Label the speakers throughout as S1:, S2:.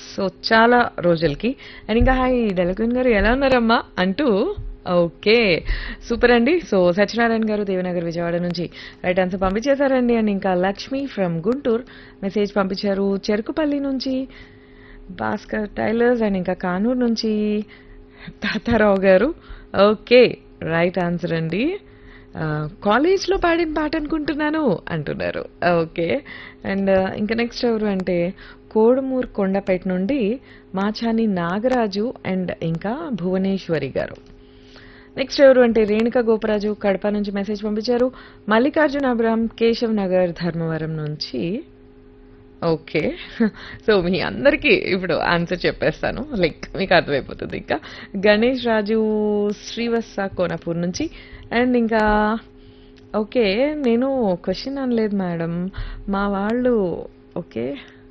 S1: so చాలా రోజులకి and ఇంకా హాయ్ డెలక్విన్ గారు ఎలా ఉన్నారమ్మా అంటూ ఓకే సూపర్ అండి సో సత్యనారాయణ గారు దేవనగర్ విజయవాడ నుంచి రైట్ ఆన్సర్ పంపించేశారండి అండ్ ఇంకా లక్ష్మి ఫ్రమ్ గుంటూరు మెసేజ్ పంపించారు చెరుకుపల్లి నుంచి భాస్కర్ టైలర్స్ అండ్ ఇంకా కానూరు నుంచి తాతారావు గారు ఓకే రైట్ ఆన్సర్ అండి ఆ, కాలేజ్లో పాడిన పాట అనుకుంటున్నాను అంటున్నారు ఓకే అండ్ ఇంకా నెక్స్ట్ ఎవరు అంటే కోడుమూరు కొండపేట నుండి మాచాని నాగరాజు అండ్ ఇంకా భువనేశ్వరి గారు నెక్స్ట్ ఎవరు అంటే రేణుక గోపరాజు కడప నుంచి మెసేజ్ పంపించారు మల్లికార్జున అబ్రామ్ కేశవ్ నగర్ ధర్మవరం నుంచి ఓకే సో మీ అందరికీ ఇప్పుడు ఆన్సర్ చెప్పేస్తాను లైక్ మీకు అర్థమైపోతుంది ఇంకా గణేష్ రాజు శ్రీవత్స కోనపూర్ నుంచి అండ్ ఇంకా ఓకే నేను క్వశ్చన్ అనలేదు మేడం మా వాళ్ళు ఓకే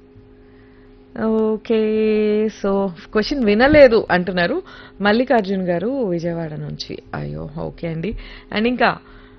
S1: ఓకే సో క్వశ్చన్ వినలేదు అంటున్నారు మల్లికార్జున్ గారు విజయవాడ నుంచి అయ్యో ఓకే అండి అండ్ ఇంకా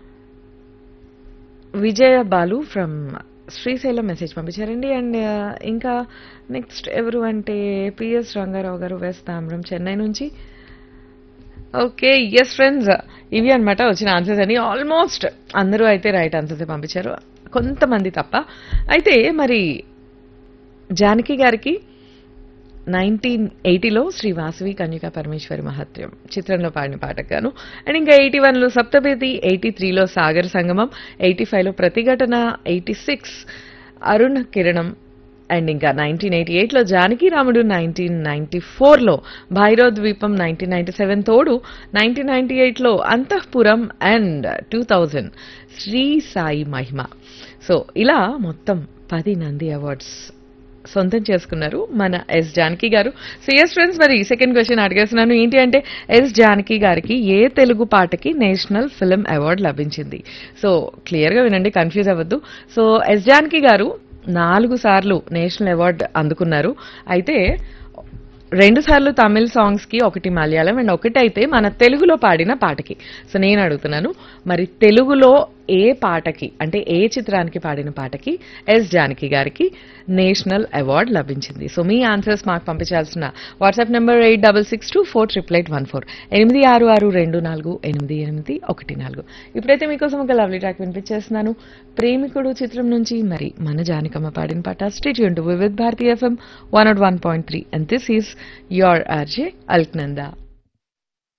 S1: విజయ బాలు ఫ్రమ్ శ్రీశైలం మెసేజ్ పంపించారండి అండ్ ఇంకా నెక్స్ట్ ఎవరు అంటే పిఎస్ రంగారావు గారు వెస్ట్ తామ్రం చెన్నై నుంచి ఓకే ఎస్ ఫ్రెండ్స్ ఇవి అన్నమాట వచ్చిన ఆన్సర్స్ అని ఆల్మోస్ట్ అందరూ అయితే రైట్ ఆన్సర్స్ పంపించారు కొంతమంది తప్ప అయితే మరి జానకి గారికి నైన్టీన్ ఎయిటీలో శ్రీ వాసవి కన్యకా పరమేశ్వరి మహత్యం చిత్రంలో పాడిన పాటకు గాను అండ్ ఇంకా ఎయిటీ వన్లో సప్తపేది ఎయిటీ త్రీలో సాగర్ సంగమం ఎయిటీ ఫైవ్లో ప్రతిఘటన ఎయిటీ సిక్స్ అరుణ్ కిరణం అండ్ ఇంకా నైన్టీన్ ఎయిటీ ఎయిట్లో జానకి రాముడు నైన్టీన్ నైన్టీ ఫోర్లో Bhairava Dweepam nineteen ninety seven Thodu nineteen ninety ఎయిట్లో Antahpuram and two thousand Sri Sai Mahima so ఇలా మొత్తం పది నంది అవార్డ్స్ సొంతం చేసుకున్నారు మన ఎస్ జానకి గారు సో ఎస్ ఫ్రెండ్స్ మరి సెకండ్ క్వశ్చన్ అడిగేస్తున్నాను ఏంటి అంటే ఎస్ జానకి గారికి ఏ తెలుగు పాటకి నేషనల్ ఫిల్మ్ అవార్డు లభించింది సో క్లియర్గా వినండి కన్ఫ్యూజ్ అవ్వద్దు సో ఎస్ జానకి గారు నాలుగు సార్లు నేషనల్ అవార్డు అందుకున్నారు అయితే రెండు సార్లు తమిళ్ సాంగ్స్ కి ఒకటి మలయాళం అండ్ ఒకటి అయితే మన తెలుగులో పాడిన పాటకి సో నేను అడుగుతున్నాను మరి తెలుగులో ఏ పాటకి అంటే ఏ చిత్రానికి పాడిన పాటకి ఎస్ జానకి గారికి నేషనల్ అవార్డ్ లభించింది సో మీ ఆన్సర్స్ మాకు పంపించాల్సిన WhatsApp number eight double six two four triple eight one four ఎనిమిది ఆరు ఆరు రెండు నాలుగు ఎనిమిది ఎనిమిది ఒకటి నాలుగు ఇప్పుడైతే మీకోసం ఒక లవ్లీ ట్రాక్ వినిపించేస్తున్నాను ప్రేమికుడు చిత్రం నుంచి మరి మన జానకమ్మ పాడిన పాట స్టేట్ యూన్ to with Bharati FM one naught one point three and this is your RJ Alaknanda